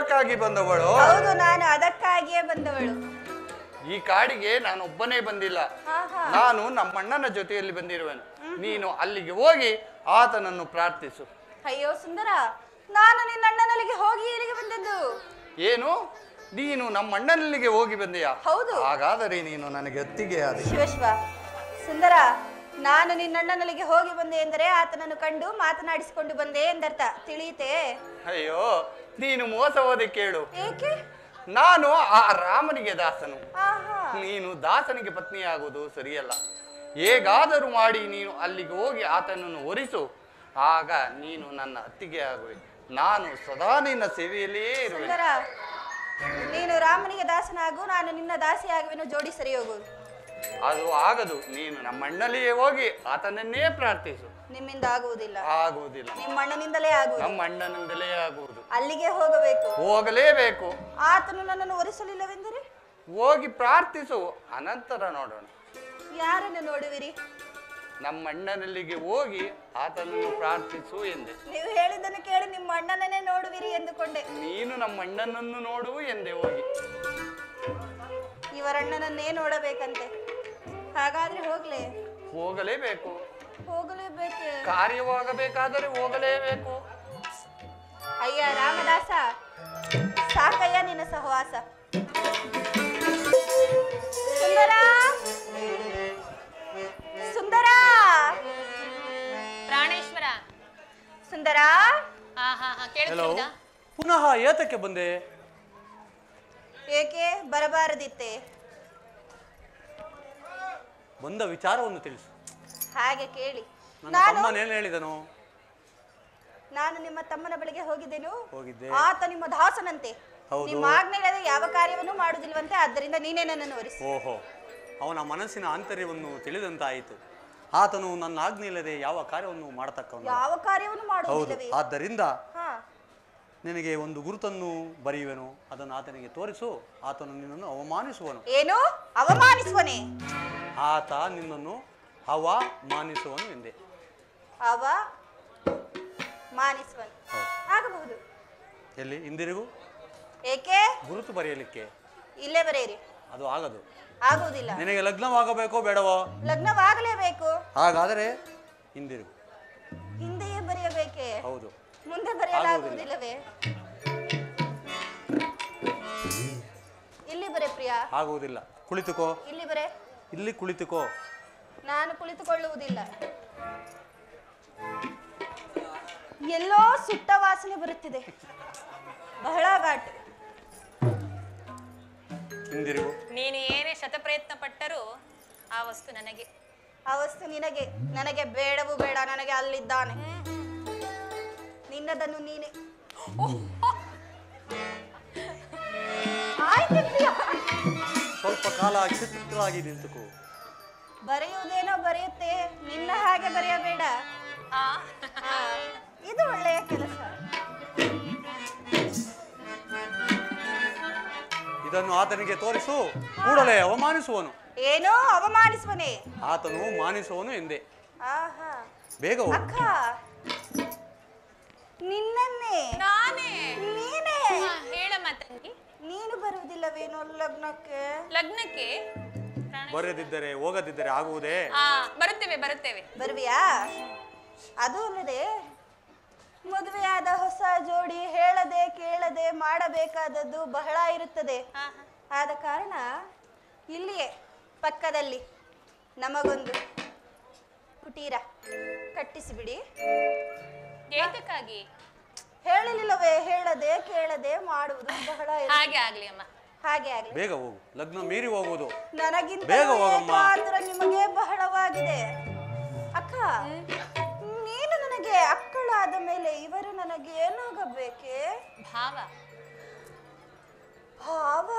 ಅದಕ್ಕಾಗಿ ಬಂದವಳು ಹೌದು ನಾನು ಅದಕ್ಕಾಗಿಯೇ ಬಂದವಳು ಈ ಕಾಡಿಗೆ ನಾನು ಒಬ್ಬನೇ ಬಂದಿಲ್ಲ ಹಾ ಹಾ ನಾನು ನಮ್ಮಣ್ಣನ ಜೊತೆಯಲ್ಲಿ ಬಂದಿರುವೆನು ನೀನು ಅಲ್ಲಿಗೆ ಹೋಗಿ ಆತನನ್ನು ಪ್ರಾರ್ಥಿಸು ಅಯ್ಯೋ ಸುಂದರ ನಾನು ನಿನ್ನ ಅಣ್ಣನಲ್ಲಿಗೆ ಹೋಗಿ ಇಲ್ಲಿಗೆ ಬಂದದ್ದು ಏನು ನೀನು ನಮ್ಮಣ್ಣನಲ್ಲಿಗೆ ಹೋಗಿ ಬಂದೆಯಾ ಹೌದು. ಹಾಗಾದರೆ ನೀನು ನನಗೆ ಅತ್ತಿಗೆ ಆದೆ ಶಿವ ಶಿವ ಸುಂದರ ನಾನು ನಿನ್ನ ಅಣ್ಣನಲ್ಲಿಗೆ ಹೋಗಿ ಬಂದೆ ಎಂದರೆ ಆತನನ್ನು ಕಂಡು ಮಾತನಾಡಿಸಿಕೊಂಡು ಬಂದೆ ಎಂದರ್ಥ ತಿಳಿಯಿತೆ ಅಯ್ಯೋ ನೀನು ಮೋಸ ಹೋದೆ ಕೇಳು ಏಕೆ ನಾನು ಆ ರಾಮನಿಗೆ ದಾಸನು ಆಹಾ ನೀನು ದಾಸನಿಗೆ ಪತ್ನಿಯಾಗುವುದು ಸರಿಯಲ್ಲ ಹೇಗಾದರೂ ಮಾಡಿ ನೀನು ಅಲ್ಲಿಗೆ ಹೋಗಿ ಆತನನ್ನು ಒರಿಸು ಆಗ ನೀನು ನನ್ನ ಅತ್ತಿಗೆ ಆಗುವೆ ನಾನು ಸದಾ ನಿನ್ನ ಸೇವೆಯಲ್ಲಿಯೇ ಇರುವೆ ಸುಂದರ ನೀನು ರಾಮನಿಗೆ ದಾಸನಾಗು ನಾನು ನಿನ್ನ ದಾಸಿಯಾಗುವೆನು ಜೋಡಿ ಸರಿ ಹೋಗು ಅದು ಆಗದು ನೀನು ನಮ್ಮಣ್ಣಲ್ಲಿಯೇ ಹೋಗಿ ಆತನನ್ನೇ ಪ್ರಾರ್ಥಿಸು ನಿಮ್ಮಿಂದ ಆಗುವುದಿಲ್ಲ ಆಗುವುದಿಲ್ಲ ನಿಮ್ಮ ಅಣ್ಣನಿಂದಲೇ ಆಗುವುದು ನಮ್ಮ ಅಣ್ಣನಿಂದಲೇ ಆಗುವುದು ಅಲ್ಲಿಗೆ ಹೋಗಬೇಕು ಹೋಗಲೇಬೇಕು ಆತನು ನನ್ನನ್ನು ಒರೆಸಲಿಲ್ಲವೆಂದರೆ ಹೋಗಿ ಪ್ರಾರ್ಥಿಸು ಅನಂತರ ನೋಡೋಣ ಯಾರನ್ನು ನೋಡುವಿರಿ ನಮ್ಮ ಅಣ್ಣನಲ್ಲಿಗೆ ಹೋಗಿ ಆತನನ್ನು ಪ್ರಾರ್ಥಿಸು ಎಂದೆ ನೀವು ಹೇಳಿದ್ದನ್ನು ಕೇಳಿ ನಿಮ್ಮ ಅಣ್ಣನನ್ನೇ ನೋಡುವಿರಿ ಎಂದುಕೊಂಡೆ ನೀನು ನಮ್ಮ ಅಣ್ಣನನ್ನು ನೋಡು ಎಂದೆ ಹೋಗಿ ಇವರಣ್ಣನನ್ನೇ ನೋಡಬೇಕಂತೆ ಹಾಗಾದ್ರೆ ಹೋಗ್ಲೇ ಹೋಗಲೇಬೇಕು ಹೋಗಲೇಬೇಕೆ ಕಾರ್ಯವಾಗಬೇಕಾದರೆ ಹೋಗಲೇಬೇಕು ಅಯ್ಯ ರಾಮದಾಸ ಸಾಕಯ್ಯ ನಿನ್ನ ಸಹವಾಸ ಸುಂದರ ಸುಂದರ ಪ್ರಾಣೇಶ್ವರ ಸುಂದರ ಹಾ ಹಾ ಹಾ ಹಲೋ ಕೇಳಿಸ್ತಿದ್ದ ಪುನಃ ಏತಕ್ಕೆ ಬಂದೆ ಏಕೆ ಬರಬಾರದಿತ್ತೆ ಬಂದ ವಿಚಾರವನ್ನು ತಿಳಿಸು ಹಾಗೆ ಕೇಳಿ ನನ್ನ ನಾನು ತಮ್ಮನೇನು ಹೇಳಿದನು ನಾನು ನಿಮ್ಮ ತಮ್ಮನ ಬಳಿಗೆ ಹೋಗಿದ್ದೆನು ಹೋಗಿದ್ದೆ ಆತ ನಿಮ್ಮ ದಾಸನಂತೆ ಹೌದು. ನಿಮ್ಮ ಆಜ್ಞೆ ಇಲ್ಲದೆ ಯಾವ ಕಾರ್ಯವನ್ನು ಮಾಡುವುದಿಲ್ವಂತೆ ಆದ್ದರಿಂದ ನೀನೇ ನನ್ನನ್ನು ಒರೆಸಿ ಓಹೋ ಅವನ ಮನಸ್ಸಿನ ಆಂತರ್ಯವನ್ನು ತಿಳಿದಂತಾಯಿತು ಆತನು ನನ್ನ ಆಜ್ಞೆ ಇಲ್ಲದೆ ಯಾವ ಕಾರ್ಯವನ್ನು ಮಾಡತಕ್ಕವನು ಯಾವ ಕಾರ್ಯವನ್ನು ಹೌದು ಮಾಡುವುದಿಲ್ಲವೇ ಆದ್ದರಿಂದ ಹಾ ನಿನಗೆ ಒಂದು ಗುರುತನ್ನು ಬರೆಯುವೆನು ಅದನ್ನು ಆತನಿಗೆ ತೋರಿಸು ಆತನು ನಿನ್ನನ್ನು ಅವಮಾನಿಸುವನು ಏನು ಅವಮಾನಿಸುವನೆ ಆತ ನಿನ್ನನ್ನು ಅವಮಾನಿಸುವನು ಎಂದೆ ಅವ ಮಾನಿಸುವನು ಹೌದು. ಆಗಬಹುದು ಎಲ್ಲಿ ಹಿಂದಿರುಗು ಏಕೆ ಗುರುತು ಬರೆಯಲಿಕ್ಕೆ ಇಲ್ಲೇ ಬರೆಯಿರಿ ಅದು ಆಗದು ಆಗುವುದಿಲ್ಲ ನಿನಗೆ ಲಗ್ನವಾಗಬೇಕೋ ಬೇಡವೋ ಲಗ್ನವಾಗಲೇಬೇಕು ಹಾಗಾದರೆ ಹಿಂದಿರುಗು ಹಿಂದೆಯೇ ಬರೆಯಬೇಕೆ ಹೌದು ಮುಂದೆ ಬರೆಯಲಾಗುವುದಿಲ್ಲವೇ ಇಲ್ಲಿ ಬರೆ ಪ್ರಿಯ ಆಗುವುದಿಲ್ಲ ಕುಳಿತುಕೋ ಇಲ್ಲಿ ಬರೆ ಇಲ್ಲಿ ಕುಳಿತುಕೋ ನಾನು ಕುಳಿತುಕೊಳ್ಳುವುದಿಲ್ಲ ಎಲ್ಲೋ ಸುಟ್ಟ ವಾಸನೆ ಬರುತ್ತಿದೆ ಬಹಳ ಘಾಟು ಹಿಂದಿರುಗು ನೀನು ಏನೇ ಶತಪ್ರಯತ್ನ ಪಟ್ಟರೂ ಆ ವಸ್ತು ನನಗೆ ಆ ವಸ್ತು ನಿನಗೆ ನನಗೆ ಬೇಡವೂ ಬೇಡ ನನಗೆ ಅಲ್ಲಿದ್ದಾನೆ ನಿನ್ನದನ್ನು ನೀನೆ ಆಯ್ತು ಪ್ರಿಯ. ಸ್ವಲ್ಪ ಕಾಲ ಚಿತ್ರವಾಗಿ ನಿಂತುಕೋ ಬರೆಯುವುದೇನೋ ಬರೆಯುತ್ತೆ ನಿನ್ನ ಹಾಗೆ ಬರೆಯಬೇಡ ಆ ಆ, ಇದು ಒಳ್ಳೆಯ ಕೆಲಸ ಇದನ್ನು ಆತನಿಗೆ ತೋರಿಸು ಕೂಡಲೇ ಅವಮಾನಿಸುವನು ಏನೋ ಅವಮಾನಿಸುವನೆ ಆತನು ಮಾನಿಸುವನು ಎಂದೆ ಆಹಾ ಬೇಗ ಹೋಗು ಅಕ್ಕ ನಿನ್ನನ್ನೇ ನಾನೇ ನೀನೇ ಹಾ, ಹೇಳಮ್ಮ ತಂಗಿ ನೀನು ಬರುವುದಿಲ್ಲವೇನೋ ಲಗ್ನಕ್ಕೆ ಲಗ್ನಕ್ಕೆ ಪ್ರಾಣೇಶ್ವರ. ಬರದಿದ್ದರೆ ಹೋಗದಿದ್ದರೆ ಆಗುವುದೇ ಆ ಬರುತ್ತೇವೆ ಬರುತ್ತೇವೆ ಬರುವಿಯಾ ಅದು ಅಲ್ಲದೆ ಮದುವೆಯಾದ ಹೊಸ ಜೋಡಿ ಹೇಳದೆ ಕೇಳದೆ ಮಾಡಬೇಕಾದದ್ದು ಬಹಳ ಇರುತ್ತದೆ ಹಾ ಹಾ ಆದ ಕಾರಣ ಇಲ್ಲಿಯೇ ಪಕ್ಕದಲ್ಲಿ ನಮಗೊಂದು ಕುಟೀರ ಕಟ್ಟಿಸಿಬಿಡಿ ಏತಕ್ಕಾಗಿ ಹೇಳಲಿಲ್ಲವೇ ಹೇಳದೆ ಕೇಳದೆ ಮಾಡುವುದು ಬಹಳ ಇರು- ಹಾಗೆ ಆಗ್ಲಿ ಅಮ್ಮ ಹಾಗೆ ಆಗಲಿ ಬೇಗ ಹೋಗು ಲಗ್ನ ಮೀರಿ ಹೋಗುವುದು ನನಗಿಂತ ಬೇಗ ಹೋಗಮ್ಮ. ನಿಮಗೆ ಬಹಳವಾಗಿದೆ ಅಕ್ಕ ನೀನು ನನಗೆ ಅಕ್ಕಳಾದ ಮೇಲೆ ಇವರು ನನಗೆ ಏನಾಗಬೇಕೆ ಭಾವ ಭಾವ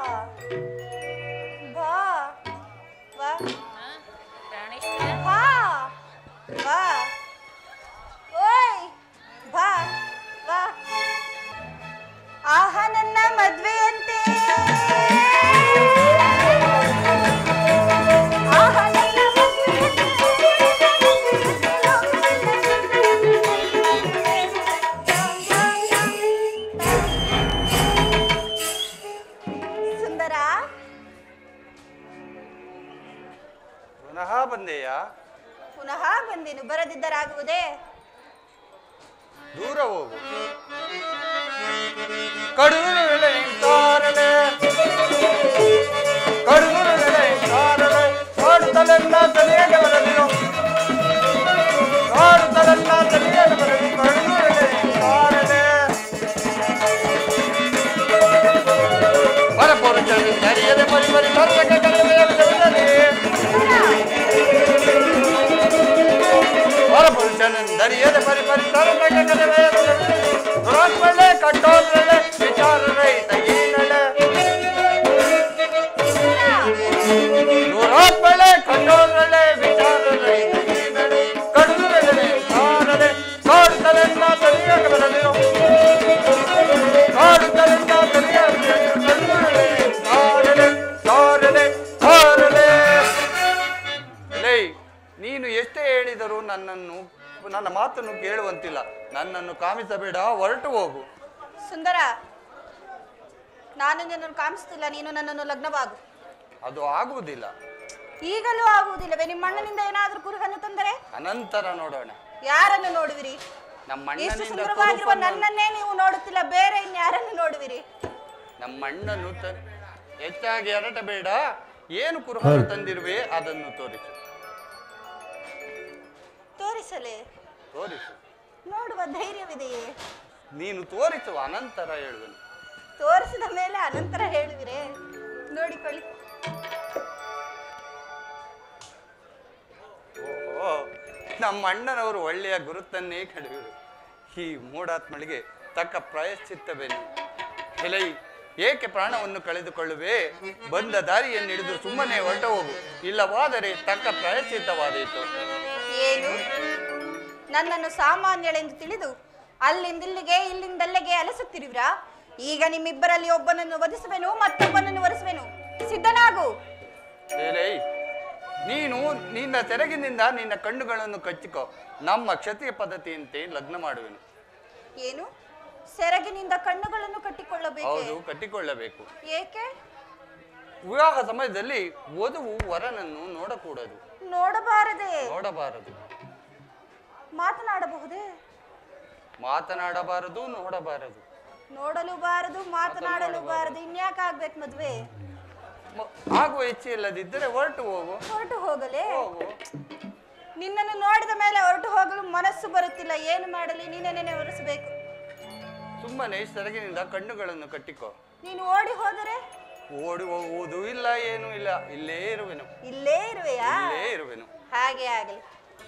ಬಾ ವಾ ಹಾ ಪ್ರಾಣೇಶ್ವರ ಬಾ ಬಾ ಓಯ್ ಬಾ ಬಾ ಆಹ ನನ್ನ ಮದ್ವೆಯಂತೆ ಆಹ ನನ್ನ ಮದ್ವೆಯಂತೆ. ಎದುರಾಗುವುದೇ ದೂರ ಹೋಗು ಕಡುಗುರುಳೆ ತಾರಲೆ ಕಡುಗುರುಳೆ ತಾರಲೆ ಕಾಡುತ್ತಲೆಲ್ಲ ತಲೆಗೆ ಬರಲಿರು ಕಾಡುತ್ತಲೆಲ್ಲ ತಲೆಗೆ ಬರಲಿ ಕಡುಗುರುಳೆ ತಾರಲೆ ಪರಪುರುಷ ಸರಿಯದೆ ಪರಿ ಪರಿ ಕರ್ತಕ ಕಡಿಮೆ ಪರಪುರುಷನಂದರಿಯದ ಪರಿ ಪರಿ ತರತಕ ಕಡಿಮೆ ದುರಾತ್ಮಳೆ ಕಟ್ಟೋದ್ರಳೆ ವಿಚಾರ ರಹಿತ ಈನಳೆ ದುರಾತ್ಮಳೆ ಕಟ್ಟೋದ್ರಳೆ ವಿಚಾರ ರಹಿತ ಈನಳೆ ಕಡುಗುರಳೆ ಸಾರಲೆ ಕಾಡುತ್ತಲೆಲ್ಲ ತಲೆಯಾಗ ಬರಲಿರು ಕಾಡುತ್ತಲೆಲ್ಲ ತಲೆಯಾಗ ಕಡುಗುರಳೆ ಸಾರಲೆ ಸಾರಲೆ ಸಾರಲೆ ಲೇ ನೀನು ಎಷ್ಟೇ ಹೇಳಿದರೂ ನನ್ನನ್ನು ನನ್ನ ಮಾತನ್ನು ಕೇಳುವಂತಿಲ್ಲ ನನ್ನನ್ನು ಕಾಮಿಸಬೇಡ ಹೊರಟು ಹೋಗು ಸುಂದರ ನಾನು ನಿನ್ನನ್ನು ಕಾಮಿಸ್ತಿಲ್ಲ ನೀನು ನನ್ನನ್ನು ಲಗ್ನವಾಗು ಅದು ಆಗುವುದಿಲ್ಲ ಈಗಲೂ ಆಗುವುದಿಲ್ಲವೇ ನಿಮ್ಮ ಅಣ್ಣನಿಂದ ಏನಾದ್ರೂ ಕುರುಹನ್ನು ತಂದರೆ ಅನಂತರ ನೋಡೋಣ ಯಾರನ್ನು ನೋಡುವಿರಿ ನಮ್ಮ ಎಷ್ಟು ಅಣ್ಣನಿಂದ ಸುಂದರವಾಗಿರುವ ಕುರುಪನ್ನು- ನನ್ನನ್ನೇ ನೀವು ನೋಡುತ್ತಿಲ್ಲ ಬೇರೆ ಇನ್ಯಾರನ್ನು ನೋಡುವಿರಿ ನಮ್ಮ ಅಣ್ಣನು ತ ಹೆಚ್ಚಾಗಿ ಹರಟಬೇಡ ಏನು ಕುರುಹನ್ನು ತಂದಿರುವೆ ಅದನ್ನು ತೋರಿಸು ತೋರಿಸಲೇ ತೋರಿಸು ನೋಡುವ ಧೈರ್ಯವಿದೆಯೇ ನೀನು ತೋರಿಸು ಅನಂತರ ಹೇಳುವೆನು ತೋರಿಸಿದ ಮೇಲೆ ಅನಂತರ ಹೇಳುವಿರೇ ನೋಡಿಕೊಳ್ಳಿ ಓಹೋ ನಮ್ಮ ಅಣ್ಣನವರು ಒಳ್ಳೆಯ ಗುರುತನ್ನೇ ಕಡಿಯುವರು ಈ ಮೂಢಾತ್ಮಳಿಗೆ ತಕ್ಕ ಪ್ರಾಯಶ್ಚಿತ್ತವೇನು ಎಲೈ ಏಕೆ ಪ್ರಾಣವನ್ನು ಕಳೆದುಕೊಳ್ಳುವೆ ಬಂದ ದಾರಿಯನ್ನು ಹಿಡಿದು ಸುಮ್ಮನೆ ಹೊರಟ ಹೋಗು ಇಲ್ಲವಾದರೆ ತಕ್ಕ ಪ್ರಾಯಶ್ಚಿತ್ತವಾದೀತು ಏನು ನನ್ನನ್ನು ಸಾಮಾನ್ಯಳೆಂದು ತಿಳಿದು ಅಲ್ಲಿಂದಿಲ್ಲಿಗೆ ಇಲ್ಲಿಂದಲ್ಲಿಗೆ ಅಲಸುತ್ತಿರುವಿರಾ ಈಗ ನಿಮ್ಮಿಬ್ಬರಲ್ಲಿ ಒಬ್ಬನನ್ನು ವಧಿಸುವೆನು ಮತ್ತೊಬ್ಬನನ್ನು ವರಿಸುವೆನು ಸಿದ್ಧನಾಗು ಎಲೈ ನೀನು ನಿನ್ನ ಸೆರಗಿನಿಂದ ನಿನ್ನ ಕಣ್ಣುಗಳನ್ನು ಕಚ್ಚಿಕೋ ನಮ್ಮ ಕ್ಷತ್ರಿಯ ಪದ್ಧತಿಯಂತೆ ಲಗ್ನ ಮಾಡುವೆನು ಏನು ಸೆರಗಿನಿಂದ ಕಣ್ಣುಗಳನ್ನು ಕಟ್ಟಿಕೊಳ್ಳಬೇಕೆ ಹೌದು ಕಟ್ಟಿಕೊಳ್ಳಬೇಕು ಏಕೆ ವಿವಾಹ ಸಮಯದಲ್ಲಿ ವಧುವು ವರನನ್ನು ನೋಡಕೂಡದು ನೋಡಬಾರದೆ ನೋಡಬಾರದು ಮಾತನಾಡಬಹುದೇ ಮಾತನಾಡಬಾರದು ನೋಡಬಾರದು ನೋಡಲು ಬಾರದು ಮಾತನಾಡಲು ಬಾರದು ಇನ್ಯಾಕೆ ಆಗ್ಬೇಕು ಮದ್ವೆ ಮ- ಆಗುವ ಇಚ್ಛೆ ಇಲ್ಲದಿದ್ದರೆ ಹೊರಟು ಹೋಗು ಹೊರಟು ಹೋಗಲೇ ಹೋಗು ನಿನ್ನನ್ನು ನೋಡಿದ ಮೇಲೆ ಹೊರಟು ಹೋಗಲು ಮನಸ್ಸು ಬರುತ್ತಿಲ್ಲ ಏನು ಮಾಡಲಿ ನೀನೇನೇ ಒರೆಸಬೇಕು ಸುಮ್ಮನೆ ಸೆರಗಿನಿಂದ ಕಣ್ಣುಗಳನ್ನು ಕಟ್ಟಿಕೋ ನೀನು ಓಡಿ ಹೋದರೆ ಓಡಿ ಹೋಗುವುದು ಇಲ್ಲ ಏನೂ ಇಲ್ಲ ಇಲ್ಲೇ ಇರುವೆನು ಇಲ್ಲೇ ಇರುವೆಯಾ ಇಲ್ಲೇ ಇರುವೆನು ಹಾಗೆ ಆಗಲಿ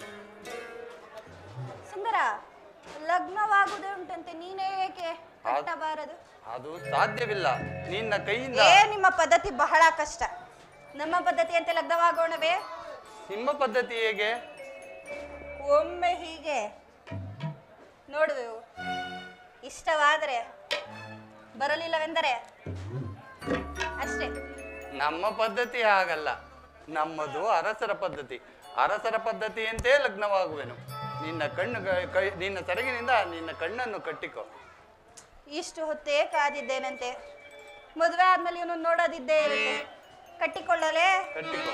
ಸುಂದರ ಲಗ್ನವಾಗುವುದೇ ಉಂಟಂತೆ ನೀನೇ ಏಕೆ ಕಟ್ಟಬಾರದು ಅದು ಸಾಧ್ಯವಿಲ್ಲ ನಿನ್ನ ಕೈಯಿಂದ ಏ ನಿಮ್ಮ ಪದ್ಧತಿ ಬಹಳ ಕಷ್ಟ ನಮ್ಮ ಪದ್ಧತಿಯಂತೆ ಲಗ್ನವಾಗೋಣವೇ ನಿಮ್ಮ ಪದ್ಧತಿ ಹೇಗೆ ಒಮ್ಮೆ ಹೀಗೆ ನೋಡುವೆವು ಇಷ್ಟವಾದರೆ ಬರಲಿಲ್ಲವೆಂದರೆ ಅಷ್ಟೇ ನಮ್ಮ ಪದ್ಧತಿ ಹಾಗಲ್ಲ ನಮ್ಮದು ಅರಸರ ಪದ್ಧತಿ ಅರಸರ ಪದ್ಧತಿಯಂತೆ ಲಗ್ನವಾಗುವೆನು ನಿನ್ನ ಕಣ್ಣು ಕೈ ನಿನ್ನ ಸೆರಗಿನಿಂದ ನಿನ್ನ ಕಣ್ಣನ್ನು ಕಟ್ಟಿಕೋ ಇಷ್ಟು ಹೊತ್ತೇ ಕಾದಿದ್ದೇನಂತೆ ಮದುವೆ ಆದ್ಮೇಲೆ ಇವನು ನೋಡೋದಿದ್ದೇ ಇರುತ್ತೆ ಕಟ್ಟಿಕೊಳ್ಳಲೇ ಕಟ್ಟಿಕೋ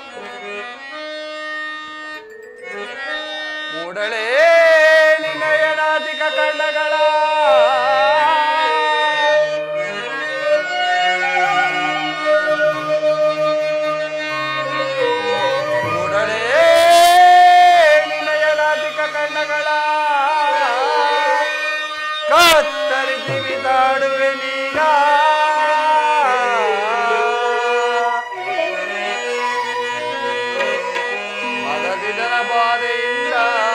ಮೂಡಲೇ ನಿನಯನಾಧಿಕ ಕಣ್ಣಗಳ ಮೂಡಲೇ ನಿನಯನಾಧಿಕ ಕಣ್ಣಗಳ ಕತ್ತರಿಸಿ ಬಿಸಾಡುವೆ ನೀಗ ಮದದಿದನ ಬಾಧೆಯಿಂದ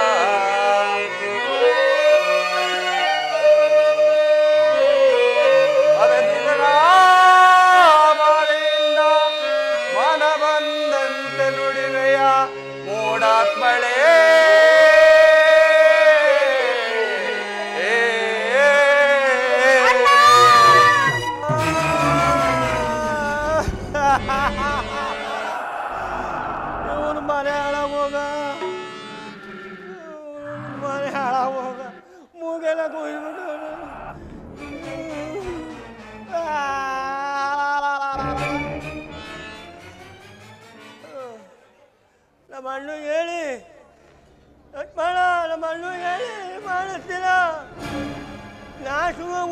ಮದದಿದನ ಬಾಧೆಯಿಂದ ಮನ ಬಂದಂತೆ ನುಡಿವೆಯ ಮೂಡಾತ್ಮಳೆ ಇವನು ಮನೆ ಹಾಳಾಗೋಗ ಮನೆ ಹಾಳಾಗೋಗ ಮೂಗೆಲ್ಲ ಕೊಯ್ಬಿಟ್ಟು ನಮ್ಮ ಅಣ್ಣ ಹೇಳಿ ಲಕ್ಷ್ಮಣ ನಮ್ಮ ಅಣ್ಣ ಕಾಣಿಸ್ತಿಲ್ಲ ನಾಶವ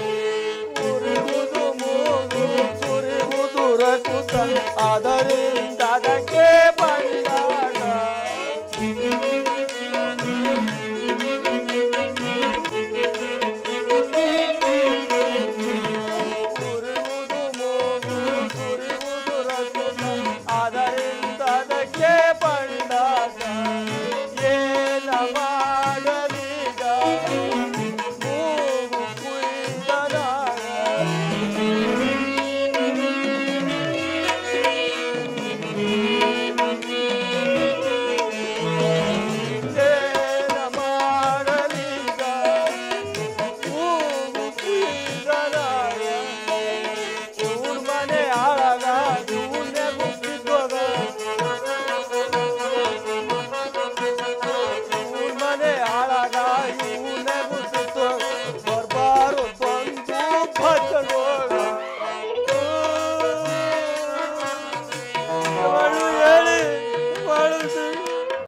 ಸುರಿಯುವುದು ಮೂಗು ಸುರಿಯುವುದು ರಕುತ ಆದರೆ